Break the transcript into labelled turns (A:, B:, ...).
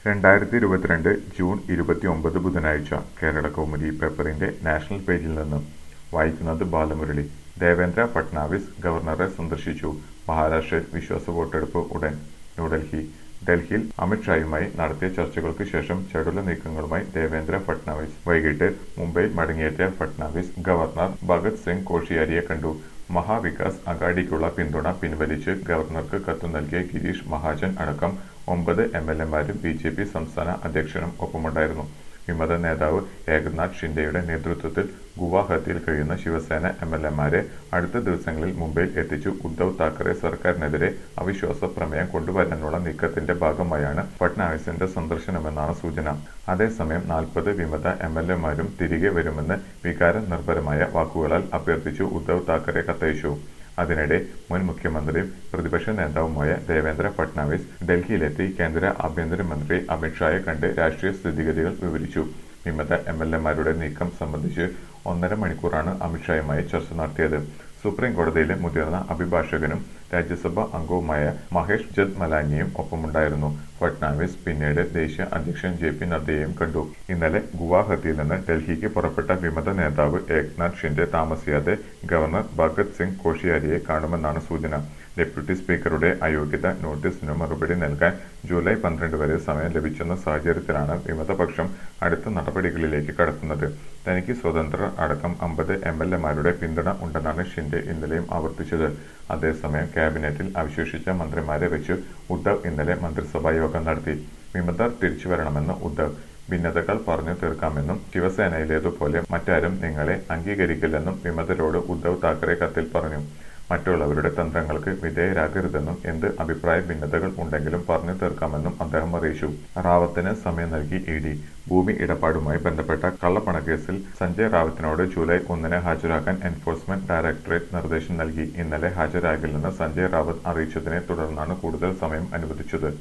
A: രണ്ടായിരത്തി ഇരുപത്തിരണ്ട് ജൂൺ ഇരുപത്തിയൊമ്പത് ബുധനാഴ്ച കേരള കൗമുദി പേപ്പറിന്റെ നാഷണൽ പേജിൽ നിന്ന് വായിക്കുന്നത് ബാലമുരളി ദേവേന്ദ്ര ഫട്നാവിസ് ഗവർണറെ സന്ദർശിച്ചു മഹാരാഷ്ട്രയിൽ വിശ്വാസ വോട്ടെടുപ്പ് ഉടൻ ന്യൂഡൽഹി ഡൽഹിയിൽ അമിത്ഷായുമായി നടത്തിയ ചർച്ചകൾക്ക് ശേഷം ചടുല നീക്കങ്ങളുമായി ദേവേന്ദ്ര ഫട്നാവിസ് വൈകിട്ട് മുംബൈയിൽ മടങ്ങിയെത്തിയ ഫട്നാവിസ് ഗവർണർ ഭഗത് സിംഗ് കോഷിയാരിയെ കണ്ടു മഹാവികാസ് അഗാഡിക്കുള്ള പിന്തുണ പിൻവലിച്ച് ഗവർണർക്ക് കത്തു നൽകിയ ഗിരീഷ് മഹാജൻ അടക്കം ഒമ്പത് എം എൽ എമാരും ബി ജെ പി സംസ്ഥാന അധ്യക്ഷനും ഒപ്പമുണ്ടായിരുന്നു വിമത നേതാവ് ഏകനാഥ് ഷിൻഡെയുടെ നേതൃത്വത്തിൽ ഗുവാഹത്തിയിൽ കഴിയുന്ന ശിവസേന എം എൽ എമാരെ അടുത്ത ദിവസങ്ങളിൽ മുംബൈയിൽ എത്തിച്ചു ഉദ്ധവ് താക്കറെ സർക്കാരിനെതിരെ അവിശ്വാസ പ്രമേയം കൊണ്ടുവരാനുള്ള നീക്കത്തിന്റെ ഭാഗമായാണ് ഫട്നാവിസിന്റെ സന്ദർശനമെന്നാണ് സൂചന അതേസമയം നാൽപ്പത് വിമത എം എൽ എമാരും തിരികെ വരുമെന്ന് വികാര നിർഭരമായ വാക്കുകളാൽ അഭ്യർത്ഥിച്ചു ഉദ്ധവ് താക്കറെ കത്തയച്ചു അതിനിടെ മുൻ മുഖ്യമന്ത്രിയും പ്രതിപക്ഷ നേതാവുമായ ദേവേന്ദ്ര ഫട്നാവിസ് ഡൽഹിയിലെത്തി കേന്ദ്ര ആഭ്യന്തരമന്ത്രി അമിത്ഷായെ കണ്ട് രാഷ്ട്രീയ സ്ഥിതിഗതികൾ വിവരിച്ചു വിമത എം എൽ എമാരുടെ നീക്കം സംബന്ധിച്ച് ഒന്നര മണിക്കൂറാണ് അമിത്ഷായുമായി ചർച്ച നടത്തിയത് സുപ്രീം കോടതിയിലെ മുതിർന്ന അഭിഭാഷകനും രാജ്യസഭാ അംഗവുമായ മഹേഷ് ജത് മലാനിയും ഒപ്പമുണ്ടായിരുന്നു ഫട്നാവിസ് പിന്നീട് ദേശീയ അധ്യക്ഷൻ ജെ പി നദ്ദയെയും കണ്ടു ഇന്നലെ ഗുവാഹത്തിയിൽ നിന്ന് ഡൽഹിക്ക് പുറപ്പെട്ട വിമത നേതാവ് ഏക്നാഥ് ഷിൻഡെ താമസിയാതെ ഗവർണർ ഭഗത് സിംഗ് കോഷിയാരിയെ കാണുമെന്നാണ് സൂചന ഡെപ്യൂട്ടി സ്പീക്കറുടെ അയോഗ്യത നോട്ടീസിന് മറുപടി നൽകാൻ ജൂലൈ പന്ത്രണ്ട് വരെ സമയം ലഭിച്ചെന്ന സാഹചര്യത്തിലാണ് വിമതപക്ഷം അടുത്ത നടപടികളിലേക്ക് കടക്കുന്നത് തനിക്ക് സ്വതന്ത്രർ അടക്കം അമ്പത് എം എൽ എമാരുടെ പിന്തുണ ഉണ്ടെന്നാണ് ഷിൻഡെ ഇന്നലെയും ആവർത്തിച്ചത് അതേസമയം ക്യാബിനറ്റിൽ അവശേഷിച്ച മന്ത്രിമാരെ വെച്ച് ഉദ്ധവ് ഇന്നലെ മന്ത്രിസഭാ യോഗം നടത്തി വിമതർ തിരിച്ചു വരണമെന്ന് ഉദ്ധവ് ഭിന്നതകൾ പറഞ്ഞു തീർക്കാമെന്നും ശിവസേനയിലേതുപോലെ മറ്റാരും നിങ്ങളെ അംഗീകരിക്കില്ലെന്നും വിമതരോട് ഉദ്ധവ് താക്കറെ കത്തിൽ പറഞ്ഞു മറ്റുള്ളവരുടെ തന്ത്രങ്ങൾക്ക് വിധേയരാകരുതെന്നും എന്ത് അഭിപ്രായ ഭിന്നതകൾ ഉണ്ടെങ്കിലും പറഞ്ഞു തീർക്കാമെന്നും അദ്ദേഹം അറിയിച്ചു റാവത്തിന് സമയം നൽകി ഇ ഡി ഭൂമി ഇടപാടുമായി ബന്ധപ്പെട്ട കള്ളപ്പണക്കേസിൽ സഞ്ജയ് റാവത്തിനോട് ജൂലൈ ഒന്നിന് ഹാജരാക്കാൻ എൻഫോഴ്സ്മെന്റ് ഡയറക്ടറേറ്റ് നിർദ്ദേശം നൽകി ഇന്നലെ ഹാജരാകില്ലെന്ന് സഞ്ജയ് റാവത്ത് അറിയിച്ചതിനെ തുടർന്നാണ് കൂടുതൽ സമയം അനുവദിച്ചത്